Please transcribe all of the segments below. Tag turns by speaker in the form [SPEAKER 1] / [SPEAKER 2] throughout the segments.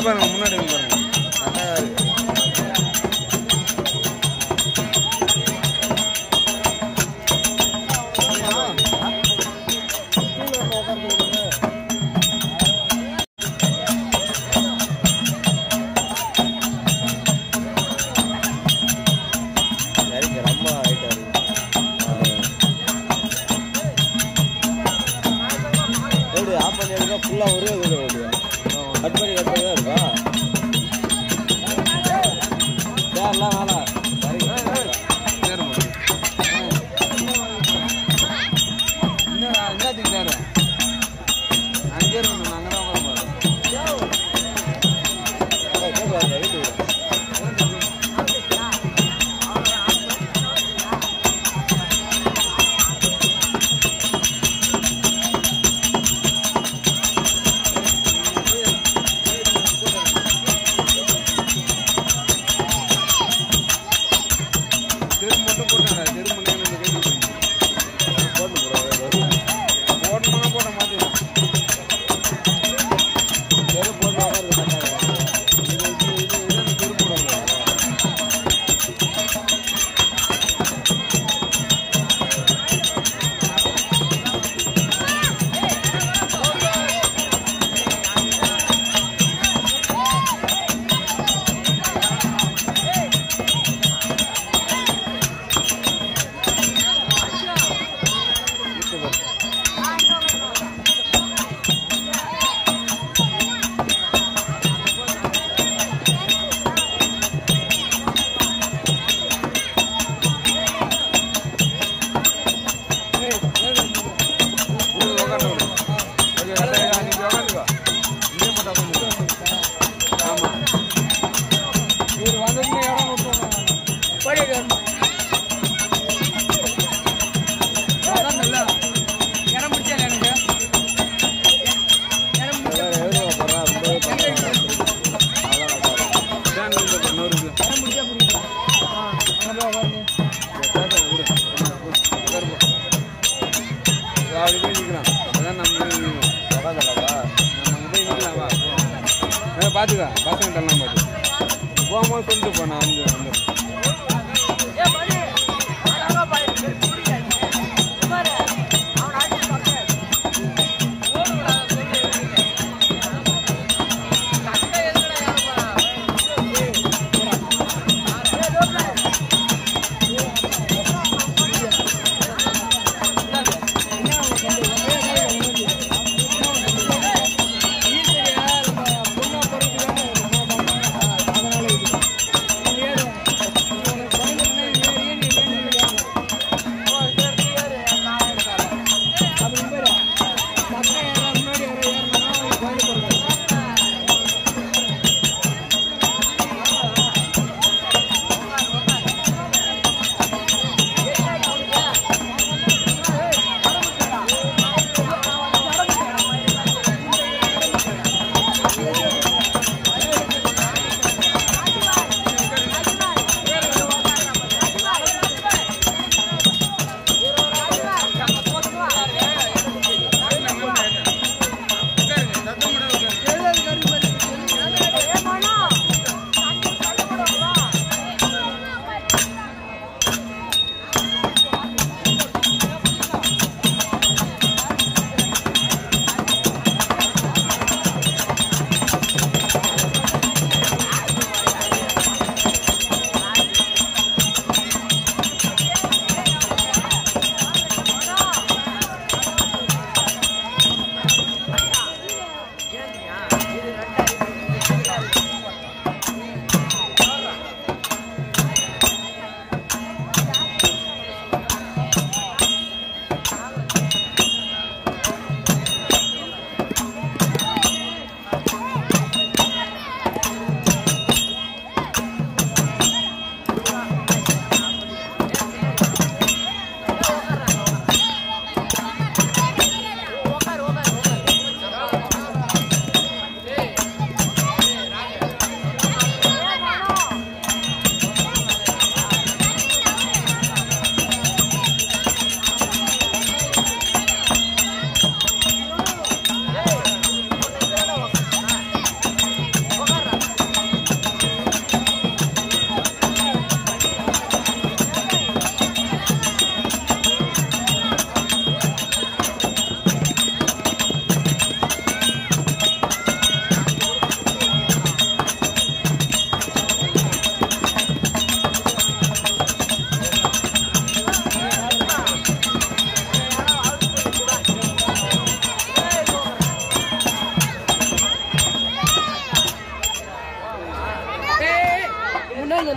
[SPEAKER 1] இங்க பாருங்க முன்னாடி இங்க பாருங்க அழகா இருக்கு
[SPEAKER 2] சரிங்க ரொம்ப ஹைட்டா இருக்கு எப்படி ஆஃப் பண்ணி எடுக்க ஃபுல்லா ஒரே இது ஓடுது கட் பண்ணி கட் பண்ணி தான் இருக்கா சேர்லாம் வேணாம் சரிங்க
[SPEAKER 1] சேரு போடு. இன்னும் என்னத்துக்கு சேரு அங்கே இருக்கணும் நாங்கள் தான் உட்கார போகிறோம்
[SPEAKER 2] வீட்டு
[SPEAKER 1] தெரு மட்டும் போட்டேன்டா தெரு மட்டும் எனக்கு கை கொடுங்க.
[SPEAKER 2] போட்டு போடுறோம்
[SPEAKER 1] போடணும்னா போட மாட்டேன்
[SPEAKER 2] வெறும் போட்டு உட்காருது கட்டாயம்
[SPEAKER 1] இது இது இது இது அந்த தெரு போடுவாங்க உள்ள உட்காந்து விடு. ஓகே, கரெக்டா, நீ போய் உட்காந்துக்கோ. இங்கே மட்டும் உட்காந்துக்கோ. ஆமா. இவர் வந்ததுமே இடம் விட்டுருவாங்க. அதான் நல்லா. இடம் பிடிச்சா எனக்கு இடம் பிடிச்சா
[SPEAKER 2] எவ்வளோ போடுறா ரொம்ப பரவாயில்ல
[SPEAKER 1] ஃபேன் இந்த இன்னொரு இது.
[SPEAKER 3] இடம் பிடிச்சா பிடிக்கும் ஆ அங்கே போய் உட்காருங்க
[SPEAKER 1] பேச விடு. உட்காரு போ. இதோ அப்படி போய் நிக்கிறான். அதான் நம்ம போய் நிக்கணும்.
[SPEAKER 2] உட்காந்துடலாமா
[SPEAKER 1] நம்ம அங்க போய் நிக்கலாம் வா. ஏ, பாத்துக்க பசங்கிட்ட எல்லாம் பாத்து போகும்போது சொல்லிட்டு போ நான் வந்து வந்துடுறேன்.
[SPEAKER 3] அதனால இது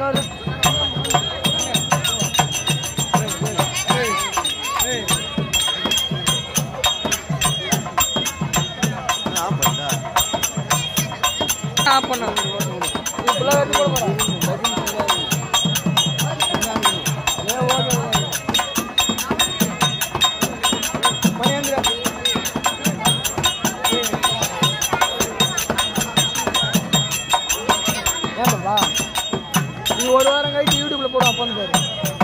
[SPEAKER 3] பாரு
[SPEAKER 2] ஆஃப் பண்ணா
[SPEAKER 1] ஆஃப் பண்ண
[SPEAKER 3] இப்பெல்லாம் வெட்டி போட போறா ஏ ஓகே ஓகே மணியந்திரா ஏன் பாப்பா நீ ஒரு வாரம் கழிச்சு யூடியூப்ல போடும் அப்பன்னு பாரு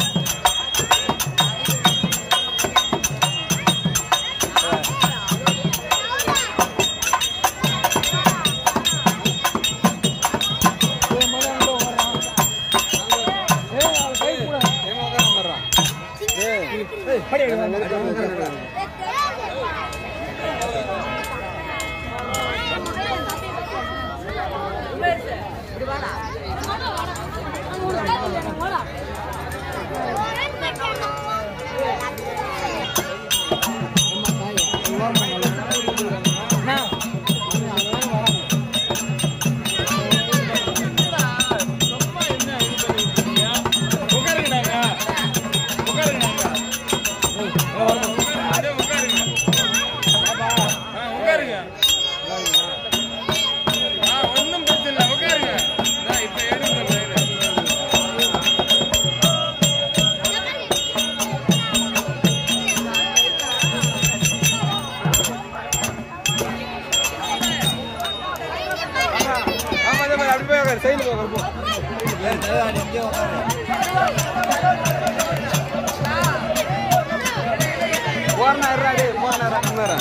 [SPEAKER 3] ஏய், மணி அங்க உட்கார்றான். ஏய், அவன் கை கூட.
[SPEAKER 1] ஏமா உட்கார மாட்டான்
[SPEAKER 3] ஏய், படி எடுங்க. அண்ணா,
[SPEAKER 1] ஒன்றும் பிரச்சனை இல்லை உட்காருங்க நான் இப்போ எடுக்கிறேன் ஆமா அதே மாதிரி அப்படி போய் உட்காரு சைடில் போய் உட்காரு போ
[SPEAKER 2] ஏய், தலைவா, நீ இங்கே உட்காரு.
[SPEAKER 1] போறனா இருடா டேய் போறனா இருடா கம்மியா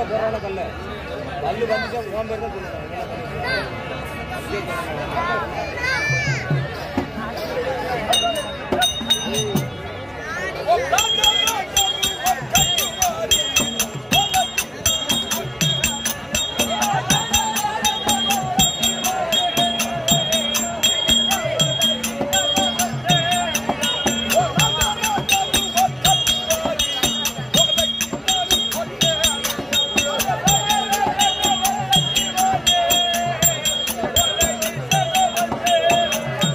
[SPEAKER 2] போடுறான கல்ல கல்லு வந்துச்சா உன் பேர் தான் சொல்லுறாங்க
[SPEAKER 4] Thank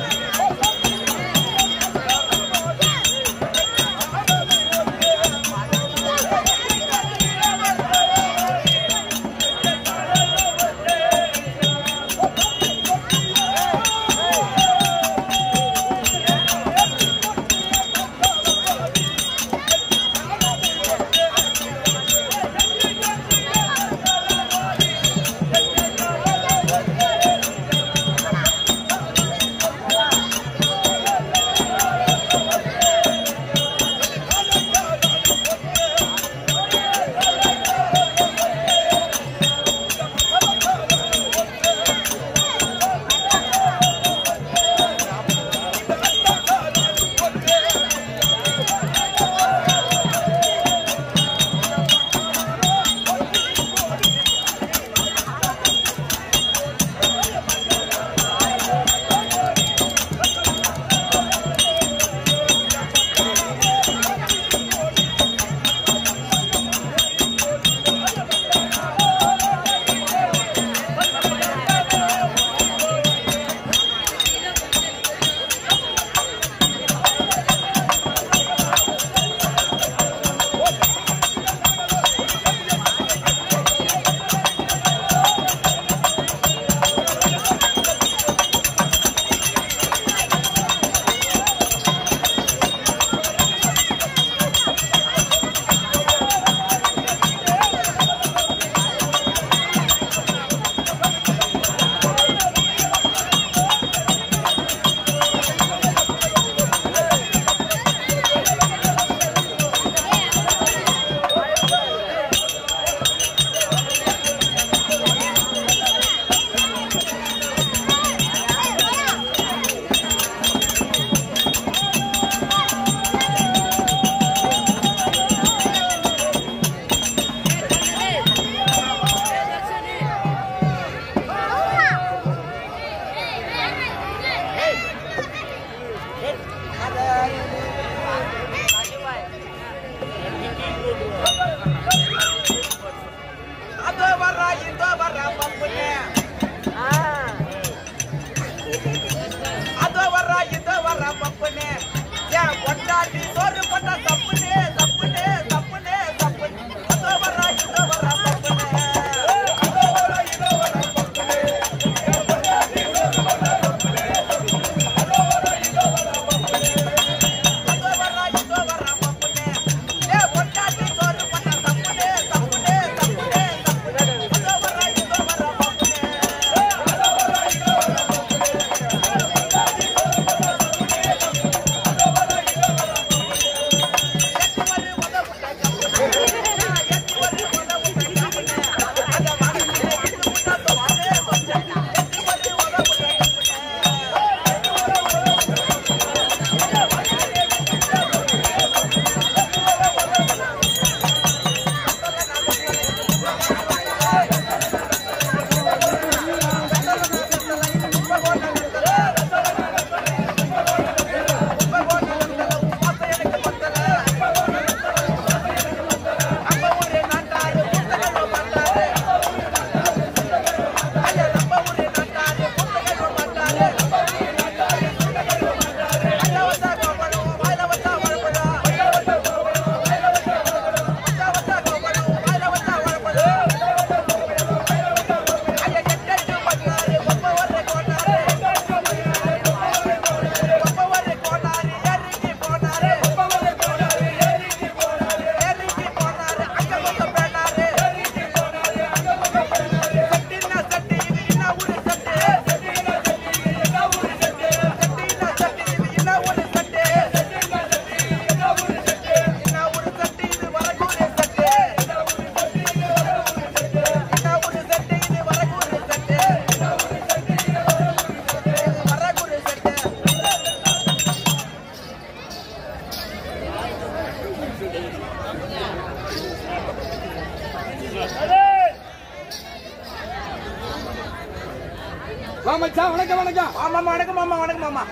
[SPEAKER 1] வா மச்சான் வணக்கம் வணக்கம்
[SPEAKER 3] ஆமா வணக்கம் மாமா வணக்கம் மாமா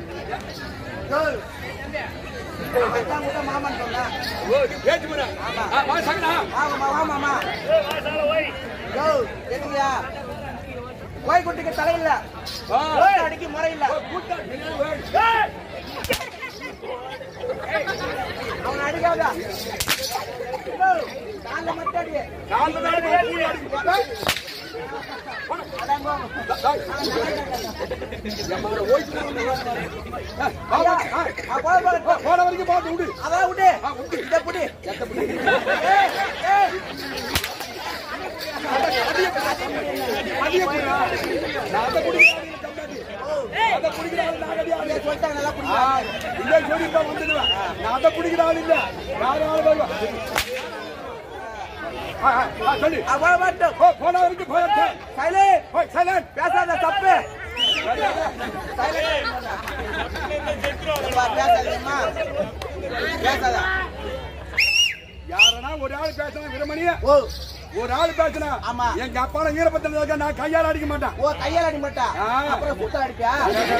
[SPEAKER 3] அதான் கூட மாமான்னு சொன்னா
[SPEAKER 1] ஓ ஏத்து முறை ஆ வா சகனா
[SPEAKER 3] ஆமாம்மா வாமாம்மா யோ எதுங்கயா கோய் குட்டிக்கு தலையில்ல
[SPEAKER 1] வா
[SPEAKER 3] அடிக்கு முறை இல்ல
[SPEAKER 1] கூட்டா நினைவு
[SPEAKER 3] அவன் அடிக்காத யோ, கால்ல மட்டும் அடி
[SPEAKER 1] கால் நாள் கூலி அடிக்கு
[SPEAKER 3] அடங்கோ.
[SPEAKER 1] வா
[SPEAKER 3] ஆ, போடு, போடு, போ.
[SPEAKER 1] போன வரைக்கும் பார்த்து விடு
[SPEAKER 3] அதான் விடு
[SPEAKER 1] ஆ, விடு.
[SPEAKER 3] இந்த புடி
[SPEAKER 1] எத்த பிடி
[SPEAKER 3] ஏய், ஏய்.
[SPEAKER 1] அதிக போடா நான் அதை குடிக்கிறேன் அதை குடிக்கிறாள் நான் கிடையாது
[SPEAKER 3] இதை சொல்லிட்டாங்க நல்லா
[SPEAKER 1] ஆ,
[SPEAKER 3] புடிங்க
[SPEAKER 1] இந்த சொல்லி தான் வந்துடுவேன் நான் அதை குடிக்கிறாள் இல்ல யாரும் ஆள் வருவா ஆ, ஆ, ஆ, சொல்லு
[SPEAKER 3] அவன் மட்டும்
[SPEAKER 1] ஓ போன வரைக்கும் போயாச்சு
[SPEAKER 3] கைலே
[SPEAKER 1] ஓய் சைலண்ட்
[SPEAKER 3] பேசாத தப்பு பேசாதம்மா பேசாத
[SPEAKER 1] யாரனா ஒரு ஆள் பேசினா விரமணிய
[SPEAKER 3] ஓ
[SPEAKER 1] ஒரு ஆள் பேசினா
[SPEAKER 3] ஆமா.
[SPEAKER 1] எங்க அப்பால வீரபத்திரம் இருக்க நான் கையால அடிக்க மாட்டேன்
[SPEAKER 3] ஓ கையால அடி மாட்டா
[SPEAKER 1] ஆ.
[SPEAKER 3] அப்புறம் குத்த அடிப்பியா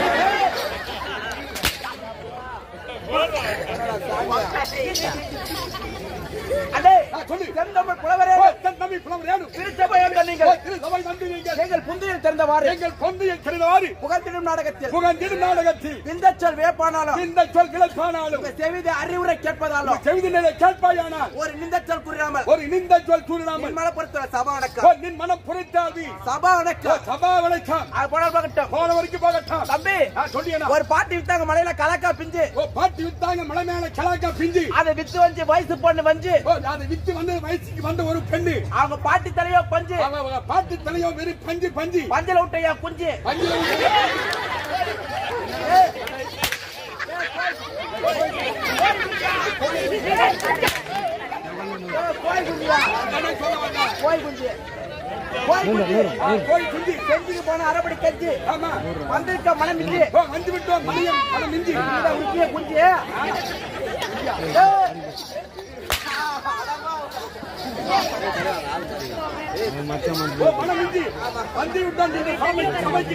[SPEAKER 3] அடே
[SPEAKER 1] ஆ, சொல்லு
[SPEAKER 3] செந்தமிழ் புலவரே
[SPEAKER 1] ஓ, தன் தம்பி புலம் ரேணு
[SPEAKER 3] திருச்சபையம்
[SPEAKER 1] ஓ,
[SPEAKER 3] நீங்கள்
[SPEAKER 1] திரு சபை நம்பி நீங்கள்
[SPEAKER 3] எங்கள் புந்தியில் திறந்தவாறு
[SPEAKER 1] எங்கள் கொந்தையில் கிடைவாறு
[SPEAKER 3] புகழ்த்திடும் நாடகத்தில்
[SPEAKER 1] புகழ்ந்திடும் நாடகத்தில்
[SPEAKER 3] இந்த சொல் வேப்பானாலும்
[SPEAKER 1] இந்த சொல் கிளப்பானாலும்
[SPEAKER 3] உங்க செவித அறிவுரை கேட்பதாலும்
[SPEAKER 1] செவிதி நிலை கேட்பாயானால்
[SPEAKER 3] ஒரு நிந்த சொல் கூறாமல்
[SPEAKER 1] ஒரு நிந்த சொல் கூறினாமல்
[SPEAKER 3] மனப்படுத்த சபா
[SPEAKER 1] ஓ,
[SPEAKER 3] வணக்கம்
[SPEAKER 1] நின் மனம் புரித்தாவி
[SPEAKER 3] சபா வணக்கம்
[SPEAKER 1] சபா வளைக்காம்
[SPEAKER 3] அது போன பார்க்கட்டும்
[SPEAKER 1] போன வரைக்கும் போகட்டாம்
[SPEAKER 3] தம்பி
[SPEAKER 1] சொல்லியனா
[SPEAKER 3] ஒரு பாட்டி வித்தாங்க மலையில கலக்கா பிஞ்சு
[SPEAKER 1] ஓ பாட்டி வித்தாங்க மலை மேல கிழக்கா பிஞ்சு
[SPEAKER 3] அதை வித்து வந்து வயசு பொண்ணு வந்து
[SPEAKER 1] ஓ அதை வித்து வந்து வயசுக்கு வந்த ஒரு பெண்ணு
[SPEAKER 3] அவங்க பாட்டி தலையோ பஞ்சு
[SPEAKER 1] அவ அவ பாட்டி தலையும் வெறும் பஞ்சு பஞ்சு
[SPEAKER 3] பஞ்சல விட்டையா குஞ்சு
[SPEAKER 1] பஞ்சுல விட்டு
[SPEAKER 3] ஏய், கோழி குஞ்சியா
[SPEAKER 1] அதான் சொல்ல வந்தேன்.
[SPEAKER 3] கோழி குஞ்சு கோழி குஞ்சு
[SPEAKER 1] ஆ, கோழி குஞ்சு
[SPEAKER 3] செஞ்சுக்கு போன அரைப்படி கஞ்சி
[SPEAKER 1] ஆமா
[SPEAKER 3] வந்திருக்க மனம் மிஞ்சி
[SPEAKER 1] ஓ வந்து விட்டோம் மணியம் மன மிஞ்சி
[SPEAKER 3] இந்த உருக்கிய குஞ்சு ஏய்.
[SPEAKER 1] ஓ மன மிஞ்சி வந்து விட்டோம் நீங்க சமைச்சு சமைச்சு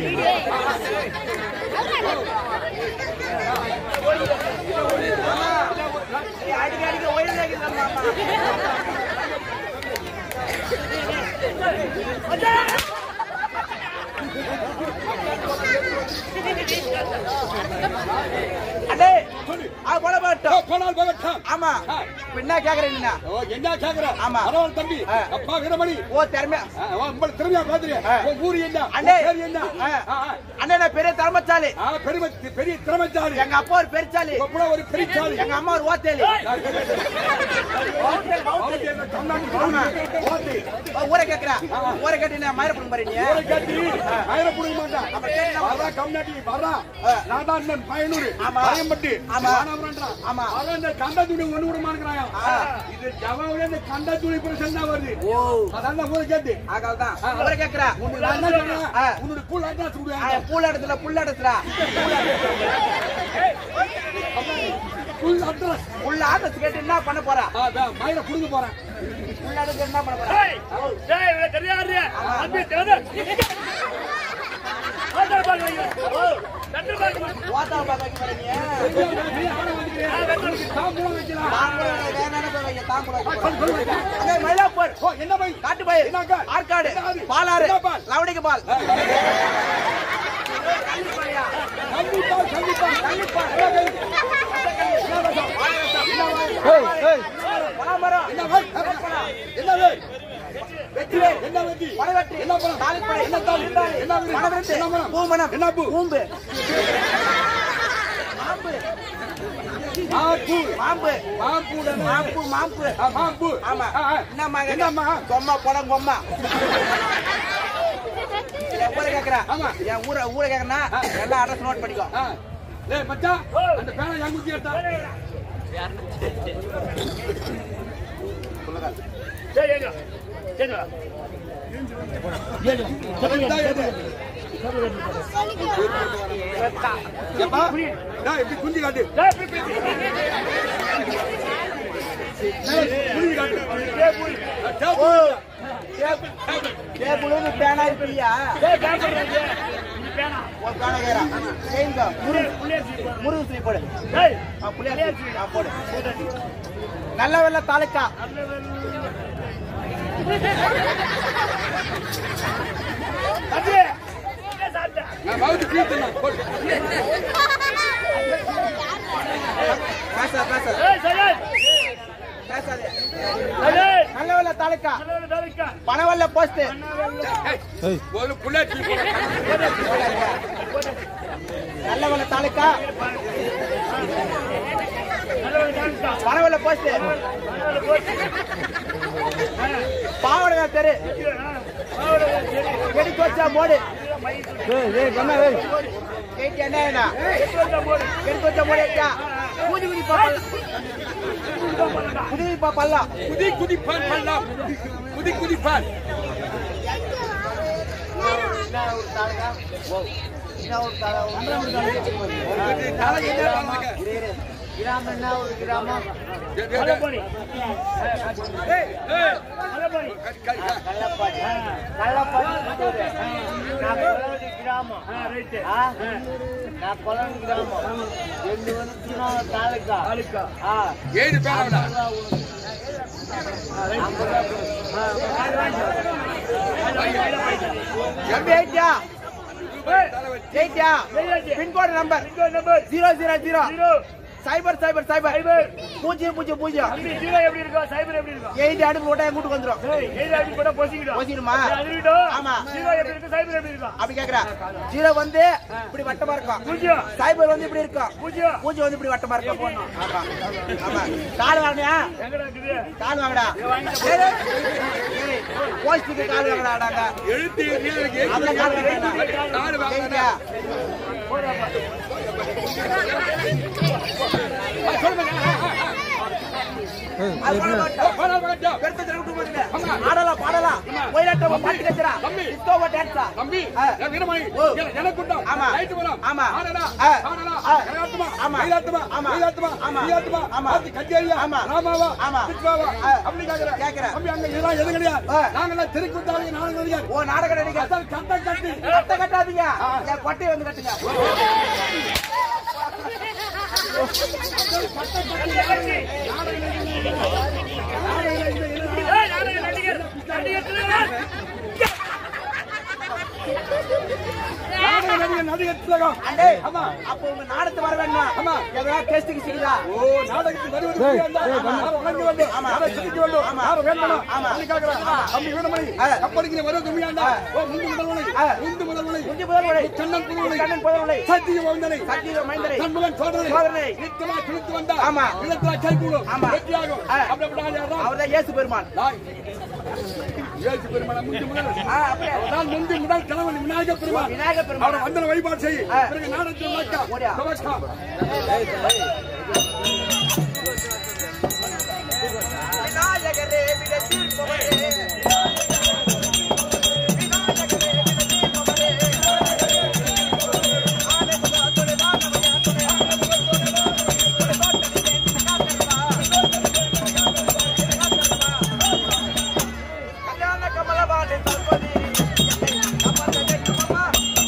[SPEAKER 3] ஏய், அடிக்க அடிக்க உயர்ந்து வைக்கிறேன் மாமா. அடே
[SPEAKER 1] சொல்லு
[SPEAKER 3] அது போல
[SPEAKER 1] ஓ
[SPEAKER 3] பாட்டும்
[SPEAKER 1] போனால் போகட்டாம்
[SPEAKER 3] ஆமா
[SPEAKER 1] ஆ.
[SPEAKER 3] இப்ப என்ன கேக்குறீங்க
[SPEAKER 1] ஓ என்ன கேக்குற
[SPEAKER 3] ஆமா.
[SPEAKER 1] பரவாயில்ல தம்பி
[SPEAKER 3] ஆ.
[SPEAKER 1] அப்பா வீரமணி
[SPEAKER 3] ஓ திறமையா
[SPEAKER 1] ஆ, ஓ, உங்களை திறமையா பாத்துறியா
[SPEAKER 3] ஆ.
[SPEAKER 1] உன் ஊரு என்ன உன்
[SPEAKER 3] அண்ணே
[SPEAKER 1] பேர் என்ன
[SPEAKER 3] ஆ.
[SPEAKER 1] ஆ, ஆ.
[SPEAKER 3] அண்ணே நான் பெரிய தர்மச்சாலி
[SPEAKER 1] ஆ, பெருமை பெரிய திறமைச்சாலி
[SPEAKER 3] எங்க அப்பா ஒரு பெருச்சாலி
[SPEAKER 1] கூட ஒரு பெரியச்சாலி
[SPEAKER 3] எங்க அம்மா ஒரு ஓத்தேலி
[SPEAKER 1] அவனுக்கு என்ன கண்ணாடி கண்ணாடி. ஓட்டி.
[SPEAKER 3] ஊரை கேக்குறேன் ஊரை கேட்டு நான் மயிர பண்ண பாருங்க
[SPEAKER 1] ஊரை கட்டி மயிரை புடுங்க மாட்டான்.
[SPEAKER 3] அப்ப சரி, நம்ம-
[SPEAKER 1] வரா கம்நாட்டி, வரா.
[SPEAKER 3] ஆ.
[SPEAKER 1] நான் தான் இன்னும் பயனூரு.
[SPEAKER 3] ஆமா.
[SPEAKER 1] பயம்பட்டு.
[SPEAKER 3] ஆமா.
[SPEAKER 1] வானவரன்றா.
[SPEAKER 3] ஆமா.
[SPEAKER 1] அவன் இந்த கண்டத்துணி ஒண்ணு விட மாட்டேங்கிறாயா.
[SPEAKER 3] ஆ.
[SPEAKER 1] இது ஜவாவுல இந்த கண்டத்துணி பிரச்சனை தான் வருது.
[SPEAKER 3] ஓ
[SPEAKER 1] அதான் தான் ஊரை கேட்டு.
[SPEAKER 3] ஆகால் தான் ஊரை கேக்குறேன்
[SPEAKER 1] உன்னை நான் என்ன சொல்றேன்?
[SPEAKER 3] ஆ.
[SPEAKER 1] உன்னுடைய கூழ் அட்ரா சுடுவேன்.
[SPEAKER 3] பூல் இடத்துல புல் இடத்துல
[SPEAKER 1] கூழ் அட்ரஸ்.
[SPEAKER 3] புல் ஆட்டத்து கேட்டு என்ன பண்ண போறா
[SPEAKER 1] ஆ, அதான் மயிரை புடுங்க போறேன்.
[SPEAKER 3] புல் இடத்துல என்ன பண்ண போறா ஓத்தா பாக்க போறீங்க
[SPEAKER 1] நீ ஆளை வந்துக்கிறேன். தாம்பூலம் வைக்கலாம்.
[SPEAKER 3] தாம்பூலம் வேணாம்னு போய் வைங்க, தாம்பூலம் வைக்க
[SPEAKER 1] சொல்லு, சொல்லு, வைக்கலாம்.
[SPEAKER 3] அண்ணே, மயிலாப்பூர்
[SPEAKER 1] ஓ, என்ன பை?
[SPEAKER 3] காட்டு பயிர்
[SPEAKER 1] என்னக்கா?
[SPEAKER 3] ஆற்காடு
[SPEAKER 1] என்ன அது?
[SPEAKER 3] பாலாறு
[SPEAKER 1] என்ன பால்?
[SPEAKER 3] லவடிக்கு பால்
[SPEAKER 1] கண்டிப்பா, கண்டிப்பா.
[SPEAKER 3] கள்ளிப்பால்.
[SPEAKER 1] என்ன கை? என்ன ரசம்?
[SPEAKER 3] பலாமரம்
[SPEAKER 1] என்ன வை? என்ன வை?
[SPEAKER 3] வெற்றிலை
[SPEAKER 1] என்ன வெட்டி?
[SPEAKER 3] பழவெட்டி
[SPEAKER 1] என்ன பழம்?
[SPEAKER 3] தாளிப்பழம்
[SPEAKER 1] என்ன தாளி? என்ன விதை?
[SPEAKER 3] மணவெட்டு
[SPEAKER 1] என்ன மரம்?
[SPEAKER 3] பூமணம்
[SPEAKER 1] என்ன பூ?
[SPEAKER 3] பூம்பு மாம்பு
[SPEAKER 1] மாம்பூ.
[SPEAKER 3] மாம்பு
[SPEAKER 1] மாம்பூடா?
[SPEAKER 3] மாம்பு மாம்பு
[SPEAKER 1] ஆ, மாம்பூ.
[SPEAKER 3] ஆமா
[SPEAKER 1] ஆ, ஆ.
[SPEAKER 3] என்னம்மா
[SPEAKER 1] என்னம்மா?
[SPEAKER 3] கொம்மா படம் கொம்மா என் ஊரை கேக்குறேன்
[SPEAKER 1] ஆமா.
[SPEAKER 3] என் ஊரை ஊரை கேக்குறேன்னா எல்லா அட்ரஸ் நோட் பண்ணிக்கோ
[SPEAKER 1] ஆ. டேய், மச்சான், அந்த பேனை என் குத்தி எடுத்தா. இந்தா எடு. ஏப்பா? டேய், இப்படி குஞ்சு காட்டு. டேய், குஞ்சு காட்டு. டேய்,
[SPEAKER 3] ஏ புழுது பேனா இருப்பியா ஒரு பேனா கேரா செய்யுங்க முருகு முருகு ஸ்ரீ போடு ஆ, புள்ளியார் ஸ்ரீ. ஆ, போடு நல்ல வெள்ள தாலுக்கா
[SPEAKER 1] நான் மவுத்து கீழ்த்தேன் போடு
[SPEAKER 3] பேச பேச பேசாதே நல்ல வெள்ள தாலுக்கா பனவல்ல போஸ்ட்
[SPEAKER 1] ஏய், ஒரு புள்ளேட்
[SPEAKER 3] நல்ல வெள்ள தாலுக்கா பனவல்ல போஸ்ட் பாவடகா தெரு கெடுத்து வச்சா மோடு கேட்டி என்ன வேணா கெடுத்து வச்சா மோடு ஏட்டா பூஜி குடி பாப்பா புதி பாப்பல்லா
[SPEAKER 1] குதி குதி பால் பண்ணலாம் குதி குதி பால்
[SPEAKER 3] கிராமம் என்ன ஒரு கிராமம்
[SPEAKER 1] ஏய், ஏய், ஏய். கை, கை, கை.
[SPEAKER 3] கள்ளப்பாடி கள்ளப்பாடி புத்தூரு. நான் கொலவடி கிராமம் ஆ? நான் கொலவடி கிராமம் ரெண்டு வந்து சின்ன தாலுக்கா ஆ
[SPEAKER 1] ஏழு பேரோட
[SPEAKER 3] தம்பி ஐட்டியா ஜெயிட்டியா pin code number zero zero zero சைபர் சைபர் சைபர் பூஜ்ஜியம் பூஜ்ஜியம் பூஜ்ஜியம் எயிட்டி அடுப்பு போட்டா என் கூட்டுக்கு வந்துடும் போசிடுமா ஆமா அப்படி கேக்குறா ஜீரோ வந்து இப்படி வட்டமா இருக்கும் சைபர் வந்து இப்படி இருக்கும் பூஜ்ஜியம் வந்து இப்படி வட்டமா இருக்கும் போடணும். ஆமா ஆமா கால் வாங்கினியா கால் வாங்கடா போஸ்டுக்கு கால் வாங்கடா நாங்க
[SPEAKER 1] எழுத்து நீலருக்கு
[SPEAKER 3] அதுல கால் வாங்கடா
[SPEAKER 1] நாலு வாங்க
[SPEAKER 3] ஜெயிட்டியா அது பண்ண மாட்டோம். பெருத்த விட்டு போடுங்க. ஆடலாம் பாடலாம் ஒயிலாட்டம் பாட்டு கச்சரா
[SPEAKER 1] தம்பி.
[SPEAKER 3] டிஸ்கோவா டான்ஸா
[SPEAKER 1] தம்பி
[SPEAKER 3] ஆ.
[SPEAKER 1] என் வீரமணி
[SPEAKER 3] ஓ.
[SPEAKER 1] என- எனக்குண்டா
[SPEAKER 3] ஆமா.
[SPEAKER 1] லைட் வரும்
[SPEAKER 3] ஆமா.
[SPEAKER 1] ஆடடா
[SPEAKER 3] ஆ.
[SPEAKER 1] ஆடடா
[SPEAKER 3] ஆ.
[SPEAKER 1] கரகாட்டமா
[SPEAKER 3] ஆமா.
[SPEAKER 1] மயிலாட்டமா
[SPEAKER 3] ஆமா.
[SPEAKER 1] மயிலாட்டமா
[SPEAKER 3] ஆமா.
[SPEAKER 1] மயிலாட்டமா
[SPEAKER 3] ஆமா.
[SPEAKER 1] ஆத்தி கச்சேரியா
[SPEAKER 3] ஆமா.
[SPEAKER 1] ராமாவா
[SPEAKER 3] ஆமா.
[SPEAKER 1] கிருஷ்ணாவா
[SPEAKER 3] ஆ.
[SPEAKER 1] அப்படி கேக்குறேன்
[SPEAKER 3] கேக்குறேன்.
[SPEAKER 1] தம்பி அங்க இதெல்லாம் எது கிடையாது
[SPEAKER 3] ஆ.
[SPEAKER 1] நாங்கெல்லாம் திருக்குத்தாங்க நாங்க நடிகர்
[SPEAKER 3] ஓ நாடக நடிகர்
[SPEAKER 1] அதான் கட்டம் கட்டி
[SPEAKER 3] கட்ட கட்டாதீங்க என் கொட்டையை வந்து கட்டுங்க
[SPEAKER 1] நாடக நடிகர் நடிகர் திலகம்
[SPEAKER 3] அண்டே
[SPEAKER 1] ஆமா.
[SPEAKER 3] அப்ப உங்க நாடத்து வர வேண்டாம்
[SPEAKER 1] ஆமா.
[SPEAKER 3] எதனா டேஸ்டிங் சிக்குதா
[SPEAKER 1] ஓ நாடகத்தில் வருவது புரியாதா? யாரை வணங்க வேண்டும்?
[SPEAKER 3] ஆமா.
[SPEAKER 1] யாரை சிரிக்க வேண்டும்?
[SPEAKER 3] ஆமா.
[SPEAKER 1] யாரை வேண்டணும்?
[SPEAKER 3] ஆமா.
[SPEAKER 1] அப்படி கேட்கிறேன். தம்பி வீரமணி,
[SPEAKER 3] ஆ.
[SPEAKER 1] கப்பலுக்கு வருவது புரியாதா? ஓ, முந்து முதல்வனை,
[SPEAKER 3] ஆ.
[SPEAKER 1] முந்து முதல்வனை,
[SPEAKER 3] முந்தி முதல்வரை
[SPEAKER 1] கண்ணன் புதுவனை,
[SPEAKER 3] கண்ணன் புதவனை
[SPEAKER 1] சத்திய மௌந்தனை,
[SPEAKER 3] சத்திய மைந்தரை
[SPEAKER 1] சண்முகன் சோதரனை,
[SPEAKER 3] சோதரனை.
[SPEAKER 1] நித்தமா துணித்து வந்தா,
[SPEAKER 3] ஆமா.
[SPEAKER 1] நிலத்திலா கைகூடும்,
[SPEAKER 3] ஆமா.
[SPEAKER 1] வெற்றியாகும்.
[SPEAKER 3] ஆ.
[SPEAKER 1] அப்படி அப்படி ஆள் யார்தான்?
[SPEAKER 3] அவர்தான் இயேசு பெருமான்
[SPEAKER 1] தாய். இயேசு பெருமானா, முந்து முதல்.
[SPEAKER 3] ஆ, அப்படியே.
[SPEAKER 1] அவர்தான் முந்து முதல் கணவன் விநாயகர் பெருமான்.
[SPEAKER 3] விநாயகர் பெருமான்.
[SPEAKER 1] அவரை வந்தன வழிபாடு செய்.
[SPEAKER 3] ஆ.
[SPEAKER 1] பிறகு நாடகத்தில் நடக்க.
[SPEAKER 3] ஓடியா.
[SPEAKER 1] துவக்கம்.
[SPEAKER 3] விநாயகரே விட தீர்ப்பவரே கல்யாண கமலவாணி தற்பதி கமல கமமா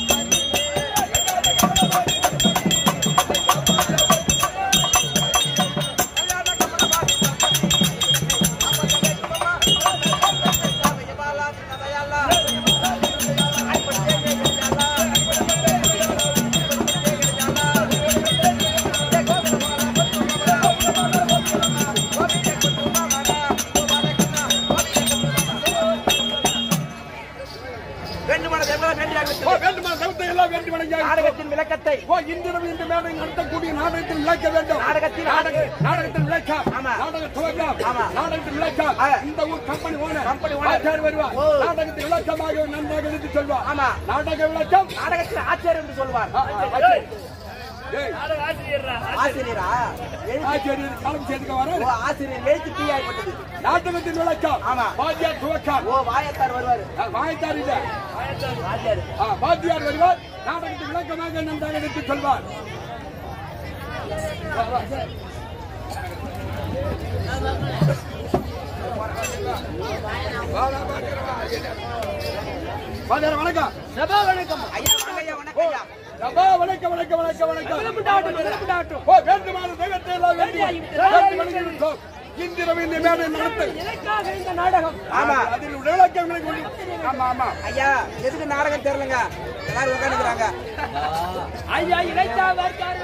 [SPEAKER 3] வேண்டுமான தேவதை வேண்டியாகட்டும்.
[SPEAKER 1] ஓ, வேண்டுமா தவிர்த்த எல்லாம் வேண்டும் வணங்கியாய்.
[SPEAKER 3] நாடகத்தின் விளக்கத்தை
[SPEAKER 1] ஓ, இன்றிரவு இந்த மேடை நடத்தக்கூடிய நாடகத்தில் விளக்க வேண்டும்
[SPEAKER 3] நாடகத்தில்
[SPEAKER 1] நாடக நாடகத்தில் விளக்கம்
[SPEAKER 3] ஆமா.
[SPEAKER 1] நாடக துவக்கம்
[SPEAKER 3] ஆமா.
[SPEAKER 1] நாடகத்தில் விளக்கம்
[SPEAKER 3] ஆ.
[SPEAKER 1] இந்த ஊர் கம்பெனி ஓனர்
[SPEAKER 3] கம்பெனி ஓனர்.
[SPEAKER 1] ஆச்சார் வருவார்
[SPEAKER 3] ஓ.
[SPEAKER 1] நாடகத்தில் விளக்கமாக நன்றாக எடுத்து சொல்வார்
[SPEAKER 3] ஆமா.
[SPEAKER 1] நாடக விளக்கம்
[SPEAKER 3] நாடகத்தில் ஆச்சரியம் என்று சொல்வார்
[SPEAKER 1] ஆ, ஆ, ஆச்சார். ஏய்,
[SPEAKER 3] ஆசிரியரா எழுத்து
[SPEAKER 1] ஆச்சாரியர் காலம் சேர்க்க வர
[SPEAKER 3] ஓ, ஆசிரியர் எழுத்து தீ ஆகிப்பட்டது
[SPEAKER 1] நாடகத்தின் விளக்கம்
[SPEAKER 3] ஆமா.
[SPEAKER 1] வாத்தியார் துவக்கம்
[SPEAKER 3] ஓ வாயத்தார் வருவாரு
[SPEAKER 1] ஆ, வாய்த்தார் இல்ல
[SPEAKER 3] வாத்தியார்
[SPEAKER 1] ஆ, வாத்தியார் வருவார் நாடகத்தில் விளக்கமாக நன்றாக எடுத்து சொல்வார் வாத்தியார் வணக்கம்
[SPEAKER 4] சபா வணக்கம்
[SPEAKER 3] ஐயா வணக்கம் ஐயா வணக்கம் ஐயா
[SPEAKER 1] அப்பா வணக்கம் வணக்கம் வணக்கம் வணக்கம்
[SPEAKER 4] விளம்புண்டாட்டும், விளம்புண்டாட்டும்.
[SPEAKER 1] ஓ வேண்டுமான தெய்வத்தை எல்லாம் வேண்டி வேண்டி வணங்கி விட்டோம் இன்றிரவு இந்த மேடை நடத்து
[SPEAKER 4] எனக்காக இந்த நாடகம்
[SPEAKER 3] ஆமா
[SPEAKER 1] அதில் விளக்கங்களை கொண்டு ஆமா ஆமா
[SPEAKER 3] ஐயா எதுக்கு நாடகம் தெரியலங்க எல்லாரும் உட்காந்துக்கிறாங்க
[SPEAKER 4] ஐயா இளைத்தா வார்த்தாரு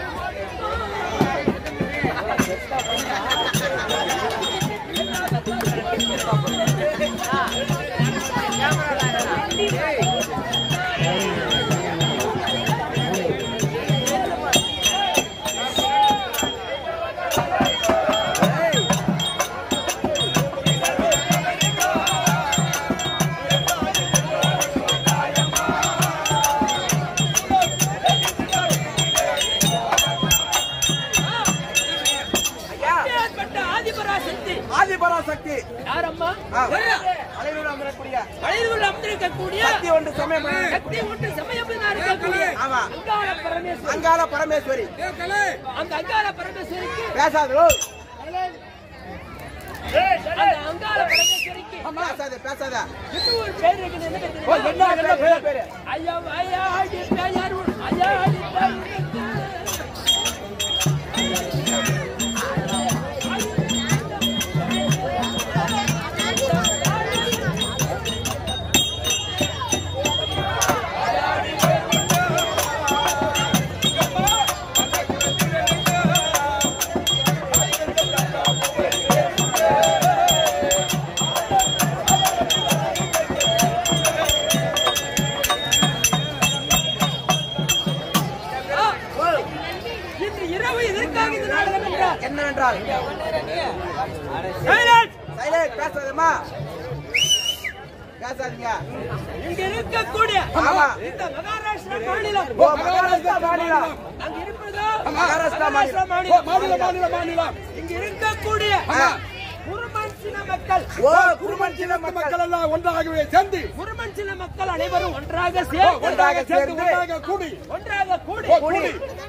[SPEAKER 3] ஐயா
[SPEAKER 4] ஏற்பட்ட ஆதிபராசக்தி
[SPEAKER 3] ஆதிபராசக்தி
[SPEAKER 4] யாரம்மா
[SPEAKER 3] அலையூர் அமரக்கூடிய
[SPEAKER 4] வளைவில் அமர்ந்திருக்கக்கூடிய
[SPEAKER 3] சக்தி ஒன்று சமயம்
[SPEAKER 4] சக்தி ஒன்று சமயப்பினா இருக்கக்கூடிய
[SPEAKER 3] ஆமா.
[SPEAKER 4] அங்காள பரமேஸ்வரி
[SPEAKER 3] அங்காள பரமேஸ்வரி
[SPEAKER 4] அந்த அங்காள பரமேஸ்வரிக்கு
[SPEAKER 3] பேசாதோ
[SPEAKER 4] அந்த அங்காள பரமேஸ்வரிக்கு
[SPEAKER 3] பேசாத பேசாத
[SPEAKER 4] இன்னும் ஒரு பேர் இருக்குது என்ன பேர்
[SPEAKER 3] ஓ,
[SPEAKER 4] தெரியுமா?
[SPEAKER 3] என்ன என்ன பேரு பேரு
[SPEAKER 4] ஐயா ஐயா ஆடி பேயார் உள்- ஐயா ஆடி பேயார் உள். இன்று இரவு எதற்காக இந்த நாடகம் என்றார்
[SPEAKER 3] என்னவென்றால்
[SPEAKER 4] Silence!
[SPEAKER 3] சைலேட் பேசாதம்மா பேசாதீங்க
[SPEAKER 4] இங்க இருக்கக்கூடிய
[SPEAKER 3] ஆமா.
[SPEAKER 4] இந்த மகாராஷ்டிரா மாநிலம்
[SPEAKER 3] ஓ மகாராஷ்டிரா மாநிலம்
[SPEAKER 4] அங்க இருப்பதோ
[SPEAKER 3] மகாராஷ்டிரா மாநிலம்.
[SPEAKER 1] ஓ, மாநில மாநில மாநிலம்
[SPEAKER 4] இங்க இருக்கக்கூடிய
[SPEAKER 3] ஆமா.
[SPEAKER 4] குருமன் சில மக்கள்
[SPEAKER 3] ஓ குருமன் சின்ன மக்கள்
[SPEAKER 1] மக்கள் எல்லாம் ஒன்றாகவே சேர்ந்து
[SPEAKER 4] குருமன் சில மக்கள் அனைவரும் ஒன்றாக
[SPEAKER 1] ஓ,
[SPEAKER 4] சேர்ந்து
[SPEAKER 1] ஒன்றாக சேர்ந்து
[SPEAKER 3] சேர்ந்து
[SPEAKER 1] ஒன்றாக கூடி
[SPEAKER 4] ஒன்றாக கூடி
[SPEAKER 1] ஓ, கூடி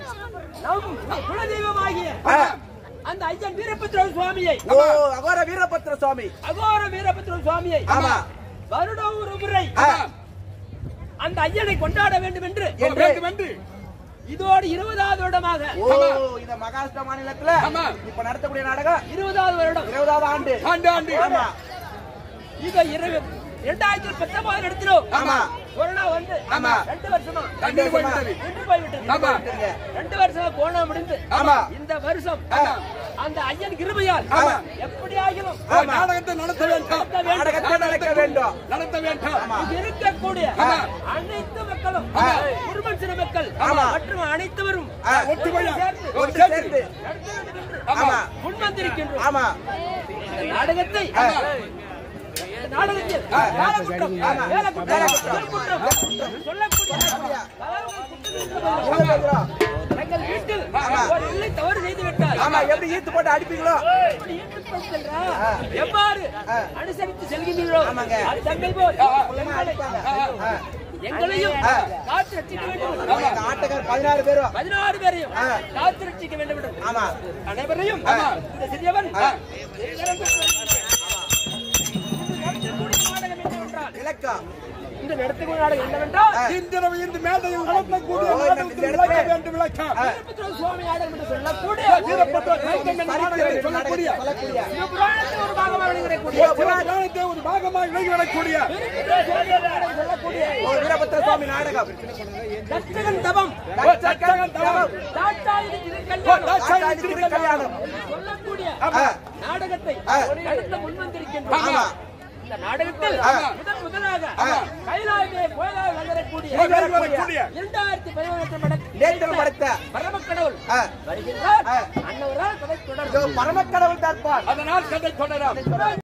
[SPEAKER 4] நம் குலதெய்வமாகிய
[SPEAKER 3] ஆ.
[SPEAKER 4] அந்த ஐயன் வீரபத்ர சுவாமியை
[SPEAKER 3] ஓ அகோர வீரபத்திர சுவாமி
[SPEAKER 4] அகோர வீரபத்ர சுவாமியை
[SPEAKER 3] ஆமா
[SPEAKER 4] வருடம் ஒரு முறை
[SPEAKER 3] ஆ.
[SPEAKER 4] அந்த ஐயனை கொண்டாட வேண்டும் என்று
[SPEAKER 1] ஓ,
[SPEAKER 3] என்று
[SPEAKER 1] வேண்டும் என்று
[SPEAKER 4] இதோடு இருபதாவது வருடமாக
[SPEAKER 3] ஓ இந்த மகாராஷ்டிரா மாநிலத்துல
[SPEAKER 1] ஆமா.
[SPEAKER 3] இப்ப நடத்தக்கூடிய நாடகம்
[SPEAKER 4] இருபதாவது வருடம்
[SPEAKER 3] இருபதாவது ஆண்டு
[SPEAKER 1] ஆண்டு ஆண்டு
[SPEAKER 3] ஆமா
[SPEAKER 4] இத இரவு இரண்டாயிரத்தி பத்தொன்பது நடத்தினோம்
[SPEAKER 3] ஆமா.
[SPEAKER 4] கொரோனா வந்து
[SPEAKER 3] ஆமா.
[SPEAKER 4] ரெண்டு வருஷமா
[SPEAKER 1] தண்ணீர் போய்விட்டது
[SPEAKER 4] நின்று போய்விட்டது
[SPEAKER 1] ஆமா.
[SPEAKER 4] ரெண்டு வருஷமா கொரோனா முடிந்து
[SPEAKER 3] ஆமா.
[SPEAKER 4] இந்த வருஷம்
[SPEAKER 3] ஆமா.
[SPEAKER 4] அந்த ஐயன் கிருபையால்
[SPEAKER 3] ஆமா.
[SPEAKER 4] எப்படி ஆகிலும்
[SPEAKER 1] ஓ, நாடகத்தை நடத்த வேண்டாம்
[SPEAKER 3] நாடகத்தை நடக்க வேண்டும்
[SPEAKER 1] நடத்த வேண்டாம்
[SPEAKER 4] இங்க இருக்கக்கூடிய
[SPEAKER 1] ஆமா.
[SPEAKER 4] அனைத்து மக்களும்
[SPEAKER 3] ஆமா.
[SPEAKER 4] குடும்பம் சில மக்கள்
[SPEAKER 3] ஆமா.
[SPEAKER 4] மற்றும் அனைத்தவரும்
[SPEAKER 3] ஆ.
[SPEAKER 1] ஒற்றுமையா
[SPEAKER 4] சேர்ந்து
[SPEAKER 3] ஒன்று சேர்ந்து
[SPEAKER 4] நடத்த வேண்டும் என்று
[SPEAKER 3] ஆமா
[SPEAKER 4] முன்வந்திருக்கின்றோம்
[SPEAKER 3] ஆமா
[SPEAKER 4] இந்த நாடகத்தை இந்த நாடகத்தில் வேலக்குற்றம்,
[SPEAKER 3] ஆமா.
[SPEAKER 4] வேலக்குற்றம்,
[SPEAKER 3] வேலக்குற்றம்.
[SPEAKER 4] திருக்குற்றம் சொல்லக்கூடிய தவறுகள் குற்றங்கள்
[SPEAKER 3] உள்ள வைக்கிறோம்.
[SPEAKER 4] தங்கள் வீட்டில்
[SPEAKER 3] ஆமா.
[SPEAKER 4] ஒரு இல்லை தவறு செய்து விட்டால்
[SPEAKER 3] ஆமா எப்படி ஈத்து போட்டு அடிப்பீங்களோ
[SPEAKER 4] எப்படி ஈடுபட்டு சென்றா? எவ்வாறு
[SPEAKER 3] ஆ.
[SPEAKER 4] அனுசரித்து செல்கின்றீர்களோ
[SPEAKER 3] ஆமாங்க.
[SPEAKER 4] அது தங்கள் போல்
[SPEAKER 3] உள்ளமா அடிப்பாங்க ஆ.
[SPEAKER 4] எங்களையும்
[SPEAKER 3] ஆ.
[SPEAKER 4] காத்து ரட்சிக்க வேண்டும் என்று
[SPEAKER 3] ஆமா, இந்த ஆட்டக்கார் பதினாறு பேரும்
[SPEAKER 4] பதினாறு பேரையும்
[SPEAKER 3] ஆ.
[SPEAKER 4] காத்து ரட்சிக்க வேண்டும் என்று
[SPEAKER 3] ஆமா
[SPEAKER 4] அனைவரையும்
[SPEAKER 3] ஆமா.
[SPEAKER 4] இந்த சிறியவன்
[SPEAKER 3] ஆ.
[SPEAKER 4] நடத்தக்கூடிய நாடகம் என்னவென்றால்
[SPEAKER 3] இலக்கம்
[SPEAKER 4] இந்த நடத்தக்கூடிய நாடகம் என்னவென்றால்
[SPEAKER 3] ஆ.
[SPEAKER 1] இன்றிரவு இந்த மேடையில் நடத்தக்கூடிய
[SPEAKER 3] ஓ, இந்த
[SPEAKER 1] நாடகத்தில்
[SPEAKER 3] இடத்துல-
[SPEAKER 1] விளக்க வேண்டும் விளக்கம்
[SPEAKER 4] வீரபத்ர சுவாமி நாடகம் என்று சொல்லக்கூடிய
[SPEAKER 1] வீரபத்ர நாடகம் என்ற நாடகத்தை சொல்லக்கூடிய
[SPEAKER 3] சொல்லக்கூடிய
[SPEAKER 4] சிவபுராணத்தில் ஒரு பாகமாக விளங்கக்கூடிய
[SPEAKER 1] புராணத்தை ஒரு பாகமாக விலகி வரக்கூடிய
[SPEAKER 4] வீரபத்ர சுவாமி நாடகம் சொல்லக்கூடிய
[SPEAKER 3] ஓ வீரபத்திர சுவாமி நாடகம்
[SPEAKER 4] தட்சகன் தவம்
[SPEAKER 3] தட்சகன் தவம்.
[SPEAKER 4] தாட்சாயுத திருக்கல்யாணம்
[SPEAKER 3] தாட்சாயுத திருக்கல்யாணம்.
[SPEAKER 4] சொல்லக்கூடிய
[SPEAKER 3] ஆ.
[SPEAKER 4] நாடகத்தை
[SPEAKER 3] ஆ.
[SPEAKER 4] நடத்த முன்வந்திருக்கின்றோம்
[SPEAKER 3] ஆமா.
[SPEAKER 4] இந்த நாடகத்தில்
[SPEAKER 3] ஆ.
[SPEAKER 4] முதன் முதலாக
[SPEAKER 3] ஆ.
[SPEAKER 4] கைலாயமே கோயிலாக வளரக்கூடிய
[SPEAKER 3] கோயிலாக வரக்கூடிய
[SPEAKER 4] இரண்டாயிரத்தி பதினொன்று
[SPEAKER 3] நேத்திரம் படைத்த
[SPEAKER 4] பரமக்கடவுள்
[SPEAKER 3] ஆ.
[SPEAKER 4] வருகின்றார்
[SPEAKER 3] ஆ.
[SPEAKER 4] அன்னவரால் கதை
[SPEAKER 3] இதோ
[SPEAKER 4] தொடரும்
[SPEAKER 3] பரமக்கடவுள் தற்பார்
[SPEAKER 1] அதனால் கதை தொடரும்